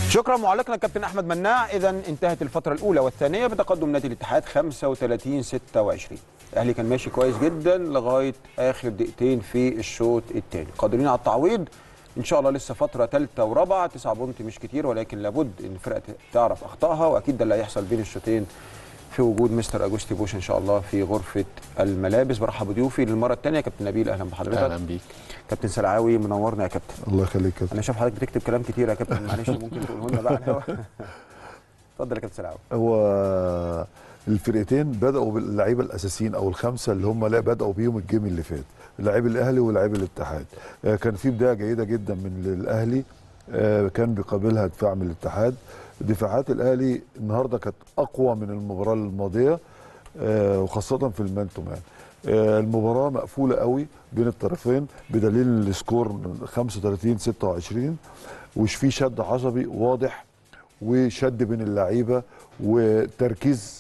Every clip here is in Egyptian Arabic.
شكرا معلقنا كابتن احمد مناع اذا انتهت الفتره الاولى والثانيه بتقدم نادي الاتحاد 35 26 الاهلي كان ماشي كويس جدا لغايه اخر دقيقتين في الشوط الثاني قادرين على التعويض ان شاء الله لسه فتره ثالثه ورابعه 9 بونت مش كتير ولكن لابد ان الفرقه تعرف اخطائها واكيد ده اللي هيحصل بين الشوطين في وجود مستر اجوستي بوش ان شاء الله في غرفه الملابس برحب بضيوفي للمره الثانيه كابتن نبيل اهلا بحضرتك اهلا بيك كابتن سلعاوي منورنا يا كابتن الله يخليك يا كابتن انا شايف حضرتك بتكتب كلام كتير يا كابتن معلش ممكن تقوله لنا بقى على الهوا اتفضل يا كابتن سلعاوي هو الفرقتين بداوا باللعيبه الاساسيين او الخمسه اللي هم لا بداوا بيهم الجيم اللي فات لاعب الاهلي ولاعب الاتحاد آه، كان في بدايه جيده جدا من الاهلي آه، كان بيقابلها دفاع من الاتحاد دفاعات الاهلي النهارده كانت اقوى من المباراه الماضيه آه، وخاصه في المانتوم يعني آه، المباراه مقفوله قوي بين الطرفين بدليل السكور 35 26 وش في شد عصبي واضح وشد بين اللعيبه وتركيز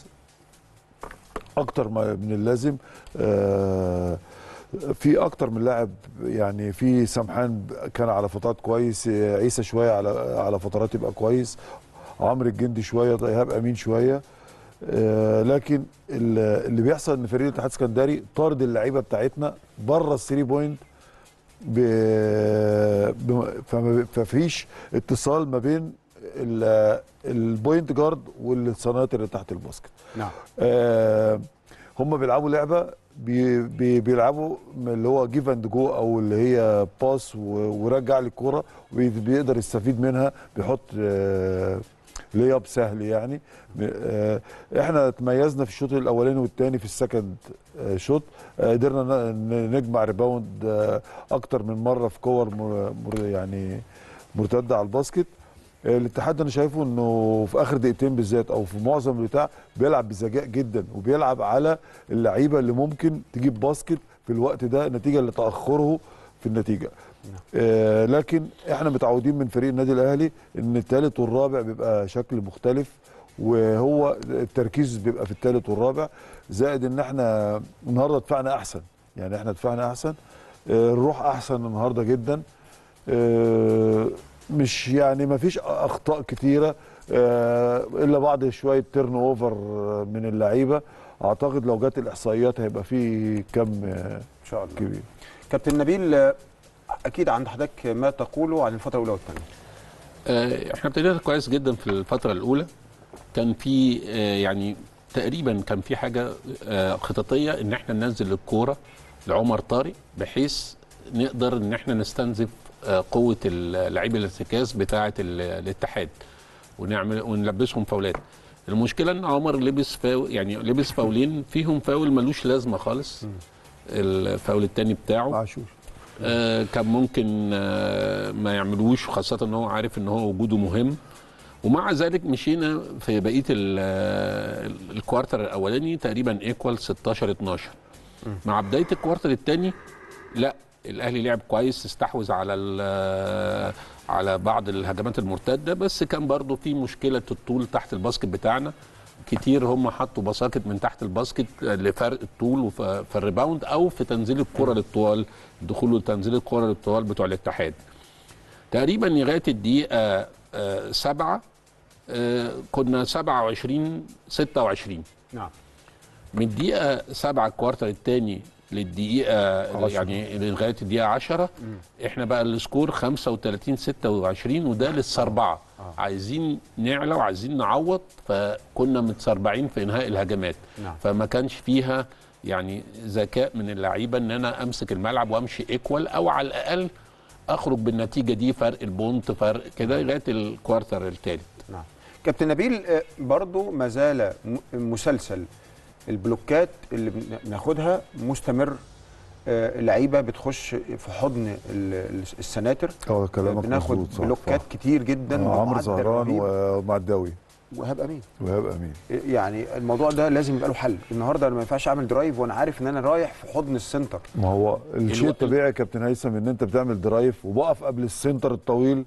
اكتر ما من اللازم آه، في اكتر من لاعب يعني في سمحان كان على فترات كويس آه، عيسى شويه على على فترات يبقى كويس عمرو الجندي شويه ايهاب امين شويه آه، لكن ال- اللي بيحصل ان فريق الاتحاد السكندري طارد اللعيبه بتاعتنا بره الثري بوينت ب... ب... فما- ففيش اتصال ما بين ال- البوينت جارد والسناتر اللي تحت الباسكت نعم آه هم بيلعبوا لعبه بي بي بيلعبوا من اللي هو جيف اند جو او اللي هي باس و- ورجع لي الكوره وبيقدر يستفيد منها بيحط آه لي اب سهل يعني آه احنا تميزنا في الشوط الاولاني والثاني في السكند آه شوط آه قدرنا ن- نجمع ريباوند آه اكتر من مره في كور مر مر يعني مرتده على الباسكت آه، الاتحاد انا شايفه انه في اخر دقيقتين بالذات او في معظم البتاع بيلعب بذكاء جدا وبيلعب على اللعيبه اللي ممكن تجيب باسكت في الوقت ده نتيجه لتاخره في النتيجه آه لكن احنا متعودين من فريق النادي الاهلي ان الثالث والرابع بيبقى شكل مختلف وهو التركيز بيبقى في الثالث والرابع زائد ان احنا النهارده دفعنا احسن يعني احنا دفعنا احسن آه الروح احسن النهارده جدا آه مش يعني ما فيش اخطاء كتيره آه الا بعض شويه تيرن اوفر من اللعيبه اعتقد لو جت الاحصائيات هيبقى في كم آه ان شاء الله كبير كابتن نبيل آه، اكيد عند حضرتك ما تقوله عن الفتره الاولى والثانيه آه، احنا ابتدينا كويس جدا في الفتره الاولى كان في آه، يعني تقريبا كان في حاجه آه، خططيه ان احنا ننزل الكوره لعمر طارق بحيث نقدر ان احنا نستنزف آه، قوه اللاعبي الارتكاز بتاعه ال- الاتحاد ونعمل ونلبسهم فاولات المشكله ان عمر لبس فاول يعني لبس فاولين فيهم فاول ملوش لازمه خالص الفاول الثاني بتاعه عاشور آه، كان ممكن آه، ما يعملوش خاصة ان هو عارف ان هو وجوده مهم ومع ذلك مشينا في بقية ال- آه، الكوارتر الاولاني تقريبا ايكوال 16 12 مع بداية الكوارتر الثاني لا الاهلي لعب كويس استحوذ على ال- على بعض الهجمات المرتده بس كان برضو في مشكله الطول تحت الباسكت بتاعنا كتير هم حطوا بساكت من تحت الباسكت لفرق الطول وف- في الريباوند او في تنزيل الكره للطوال دخول وتنزيل الكره للطوال بتوع الاتحاد تقريبا لغايه الدقيقه آه، سبعة آه، كنا 27 26 نعم من الدقيقة سبعة الكوارتر الثاني للدقيقة عشرة. يعني لغاية الدقيقة 10 احنا بقى السكور 35 26 وده لسه أربعة عايزين نعلى وعايزين نعوض فكنا متسربعين في إنهاء الهجمات نعم. فما كانش فيها يعني ذكاء من اللعيبة إن أنا أمسك الملعب وأمشي إيكوال أو على الأقل أخرج بالنتيجة دي فرق البونت فرق كده لغاية الكوارتر الثالث نعم كابتن نبيل آه، برضو ما زال م- مسلسل البلوكات اللي بن- بناخدها مستمر آه، اللعيبه بتخش في حضن ال- ال- السناتر اه كلامك بناخد مظبوط، صح، بلوكات صح. كتير جدا آه، عمرو بمعدل زهران رهيب. ومعداوي وهاب امين وهاب امين يعني الموضوع ده لازم يبقى له حل النهارده انا ما ينفعش اعمل درايف وانا عارف ان انا رايح في حضن السنتر ما هو الشيء الو- الطبيعي يا كابتن هيثم ان انت بتعمل درايف وبقف قبل السنتر الطويل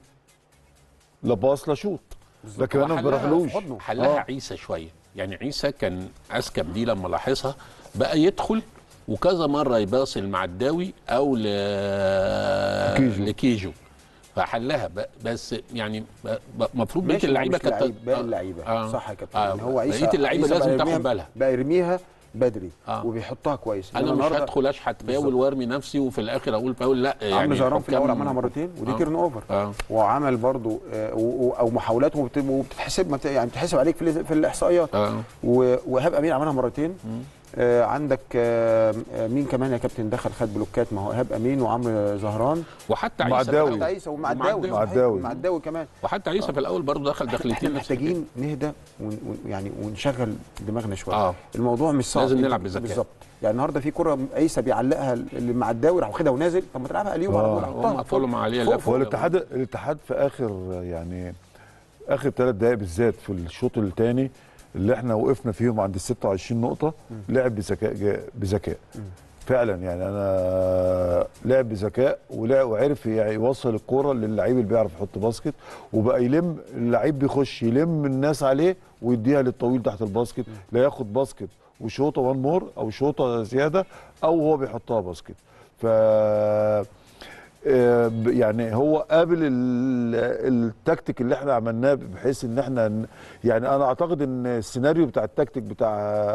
لا باص لا شوط لكن انا ما حلها بروحلوش في حضنه. حلها آه. عيسى شويه يعني عيسى كان اذكى بدي لما لاحظها بقى يدخل وكذا مره يباصي المعداوي او ل... كيجو. لكيجو فحلها ب- بس يعني المفروض بقيه ماشي، ما هو اللعيبه مش لعيب باقي آه. اللعيبه آه. صح يا كابتن آه. يعني هو عيسى بقيه اللعيبه عيسى بقى لازم يرميها- تاخد بالها بقى يرميها بدري آه. وبيحطها كويس انا إنما مش النهاردة هدخل اشحت فاول وارمي نفسي وفي الاخر اقول فاول لا عم يعني زهران في الاول الحكام- عملها مرتين ودي آه. تيرن اوفر اه وعمل برضو آه، و- و- او محاولات وبت- وبتتحسب ما بت- يعني بتتحسب عليك في, ال- في الاحصائيات اه و- وهاب امين عملها مرتين آه عندك آه آه، مين كمان يا كابتن دخل خد بلوكات ما هو ايهاب امين وعمرو زهران وحتى مع عيسى في الداوي. الأول. حتى عيسى ومع الداوي مع صحيح، الداوي. مع الداوي كمان وحتى عيسى في الاول برضه دخل احنا دخلتين نفس الفكرة. محتاجين نهدى ون ون- يعني ونشغل دماغنا شويه اه الموضوع مش صعب لازم أنت- نلعب بذكاء. بالظبط يعني النهارده في كره عيسى بيعلقها اللي مع الداوي راح واخدها ونازل طب ما تلعبها اليوم على آه. طول هو حطها مقفول مع عليه فوق- اللف. هو الاتحاد الاتحاد في اخر يعني اخر ثلاث دقائق بالذات في الشوط الثاني اللي احنا وقفنا فيهم عند ال 26 نقطه لعب بذكاء جا- بذكاء فعلا يعني انا لعب بذكاء ولعب وعرف يعني يوصل الكوره للعيب اللي بيعرف يحط باسكت وبقى يلم اللعيب بيخش يلم الناس عليه ويديها للطويل تحت الباسكت لا ياخد باسكت وشوطه وان مور او شوطه زياده او هو بيحطها باسكت ف آه، ب- يعني هو قابل ال- التكتيك اللي احنا عملناه بحيث ان احنا ن- يعني انا اعتقد ان السيناريو بتاع التكتيك بتاع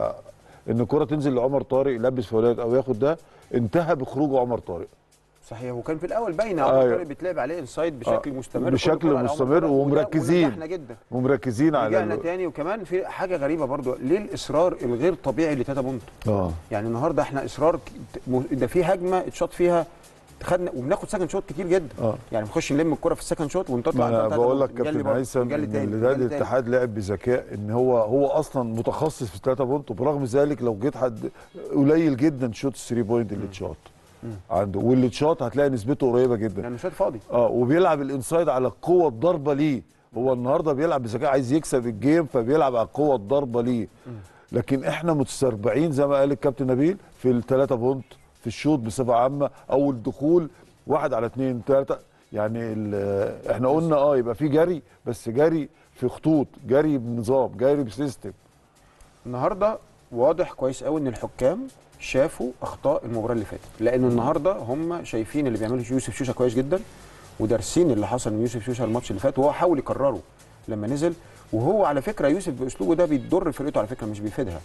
ان الكره تنزل لعمر طارق يلبس فاولات او ياخد ده انتهى بخروج عمر طارق صحيح وكان في الاول باينه أيوة. أيوة. بيتلعب عليه انسايد بشكل آه، مستمر بشكل كل كرة على عمر مستمر طارق، وده- ومركزين. ونجحنا جدا ومركزين على رجعنا ال- تاني وكمان في حاجه غريبه برضو ليه الاصرار الغير طبيعي لتاتا بونت اه يعني النهارده احنا اصرار ك- م- ده في هجمه اتشاط فيها خدنا وبناخد سكند شوت كتير جدا اه يعني بنخش نلم الكره في السكند شوت ونطلع ما انا تاتا بقول بونت، لك نجلي كابتن برضو، هيثم نجلي ان تاني، النادي نجلي تاني. الاتحاد لعب بذكاء ان هو هو اصلا متخصص في 3 بونت وبرغم ذلك لو جيت حد قليل جدا شوت 3 بوينت اللي اتشاط عنده واللي اتشاط هتلاقي نسبته قريبه جدا لانه شوت فاضي اه وبيلعب الانسايد على قوه الضربه ليه هو النهارده بيلعب بذكاء عايز يكسب الجيم فبيلعب على قوه الضربه ليه لكن احنا متسربعين زي ما قال الكابتن نبيل في الثلاثه بونت في الشوط بصفه عامه او الدخول واحد على اثنين ثلاثه يعني ال- احنا قلنا اه يبقى في جري بس جري في خطوط جري بنظام جري بسيستم النهارده واضح كويس قوي ان الحكام شافوا اخطاء المباراه اللي فاتت لان النهارده هم شايفين اللي بيعمله يوسف شوشه كويس جدا ودارسين اللي حصل من يوسف شوشه الماتش اللي فات وهو حاول يكرره لما نزل وهو على فكره يوسف باسلوبه ده بيضر فرقته على فكره مش بيفيدها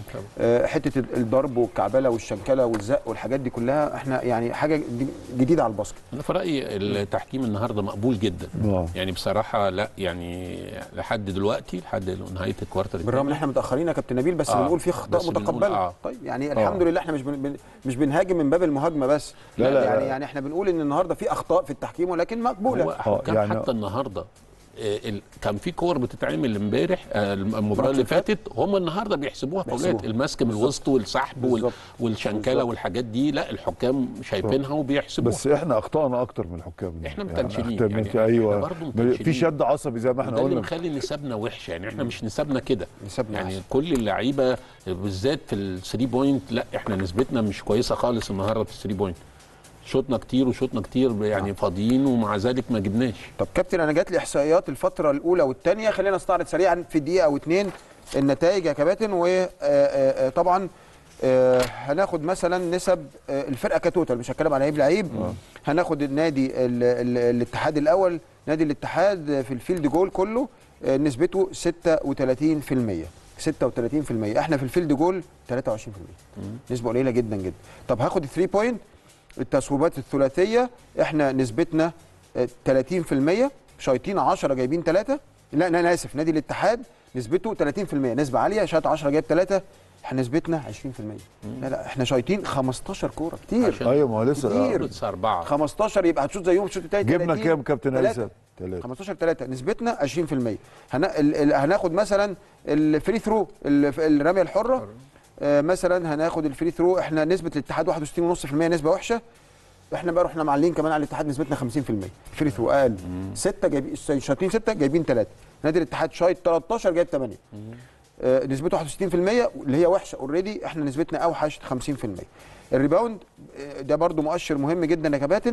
آه، حته ال- الضرب والكعبله والشنكله والزق والحاجات دي كلها احنا يعني حاجه دي جديده على الباسكت انا في رايي التحكيم النهارده مقبول جدا آه. يعني بصراحه لا يعني لحد دلوقتي لحد نهايه الكوارتر بالرغم ان احنا متاخرين يا كابتن نبيل بس آه، بنقول في بس اخطاء بنقول متقبله آه. طيب يعني الحمد لله احنا مش بن... بن- مش بنهاجم من باب المهاجمه بس لا، لا، يعني لا. يعني احنا بنقول ان النهارده في اخطاء في التحكيم ولكن مقبوله هو حكام يعني- حتى النهارده آه، ال- كان في كور بتتعمل امبارح آه، المباراه الماتش اللي اللي فات. فاتت هم النهارده بيحسبوها فاولات بيحسبوها. المسك من الوسط والسحب وال- بالظبط. والشنكله بالظبط. والحاجات دي لا الحكام شايفينها وبيحسبوها بس احنا اخطانا اكتر من الحكام احنا يعني متنشنين أخطاء يعني من- احنا ايوه برضه في متنشنين. شد عصبي زي ما احنا وده اللي قلنا مخلي نسبنا وحشه يعني احنا مش نسبنا كده نسبنا يعني أحسن. كل اللعيبه بالذات في الثري بوينت لا احنا نسبتنا مش كويسه خالص النهارده في الثري بوينت شوطنا كتير وشوطنا كتير يعني فاضيين ومع ذلك ما جبناش طب كابتن انا جات لي احصائيات الفتره الاولى والثانيه خلينا نستعرض سريعا في دقيقه او اتنين النتائج يا كباتن وطبعا هناخد مثلا نسب آه، الفرقه كتوتال مش هتكلم على لعيب لعيب هناخد النادي ال- ال- الاتحاد الاول نادي الاتحاد في الفيلد جول كله آه، نسبته 36% 36% احنا في الفيلد جول 23% نسبه قليله جدا جدا طب هاخد 3 بوينت التصويبات الثلاثيه احنا نسبتنا آه، 30% شايطين 10 جايبين 3 لا انا اسف نادي الاتحاد نسبته 30% نسبه عاليه شاط 10 جايب 3 احنا نسبتنا 20% لا لا احنا شايطين 15 كوره كتير عشان- ايوه ما هو لسه كتير. لسه اربعه 15 يبقى هتشوط زيهم الشوط الثاني جبنا كام كابتن هيثم؟ ثلاثة 15 3 نسبتنا 20% هن... ال... ال... هناخد مثلا الفري ثرو ال- الرميه الحره آه مثلا هناخد الفري ثرو احنا نسبه الاتحاد 61.5% نسبه وحشه احنا بقى رحنا معلين كمان على الاتحاد نسبتنا 50% فري ثرو اقل 6 جايبين شايطين 6 جايبين 3 نادي الاتحاد شايط 13 جايب 8 آه نسبته 61% اللي هي وحشه اوريدي احنا نسبتنا اوحش 50% الريباوند آه، ده برضو مؤشر مهم جدا يا كباتن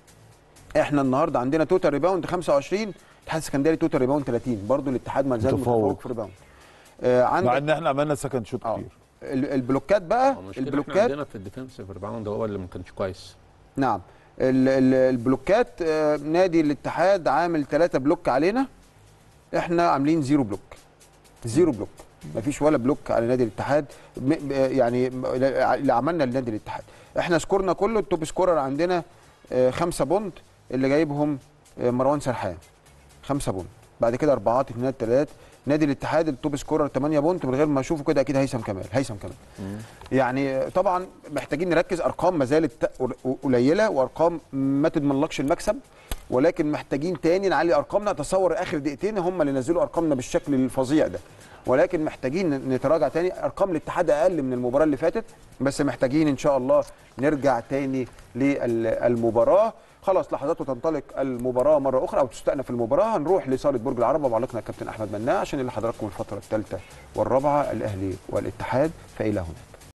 احنا النهارده عندنا توتال ريباوند 25 الاتحاد السكندري توتال ريباوند 30 برضو الاتحاد ما زال متفوق. متفوق في ريباوند آه مع عندك ان احنا عملنا سكند شوت اه كتير ال- البلوكات بقى المشكله احنا البلوكات عندنا في الديفensive ريباوند هو اللي ما كانش كويس نعم ال- ال- البلوكات آه، نادي الاتحاد عامل ثلاثة بلوك علينا احنا عاملين زيرو بلوك زيرو بلوك مفيش ولا بلوك على نادي الاتحاد م- م- يعني م- اللي عملنا لنادي الاتحاد احنا سكورنا كله التوب سكورر عندنا آه، خمسة بونت اللي جايبهم آه، مروان سرحان خمسة بونت بعد كده اربعات اثنين ثلاث نادي الاتحاد التوب سكورر 8 بونت من غير ما اشوفه كده اكيد هيثم كمال هيثم كمال يعني طبعا محتاجين نركز ارقام ما زالت قليله وارقام ما تضمنلكش المكسب ولكن محتاجين تاني نعلي ارقامنا اتصور اخر دقيقتين هم اللي نزلوا ارقامنا بالشكل الفظيع ده ولكن محتاجين نتراجع تاني ارقام الاتحاد اقل من المباراه اللي فاتت بس محتاجين ان شاء الله نرجع تاني للمباراه خلاص لحظات وتنطلق المباراه مره اخرى او تستأنف المباراه هنروح لصاله برج العرب ومعلقنا الكابتن احمد مناع عشان اللي حضراتكم الفتره الثالثه والرابعه الاهلي والاتحاد فالى هنا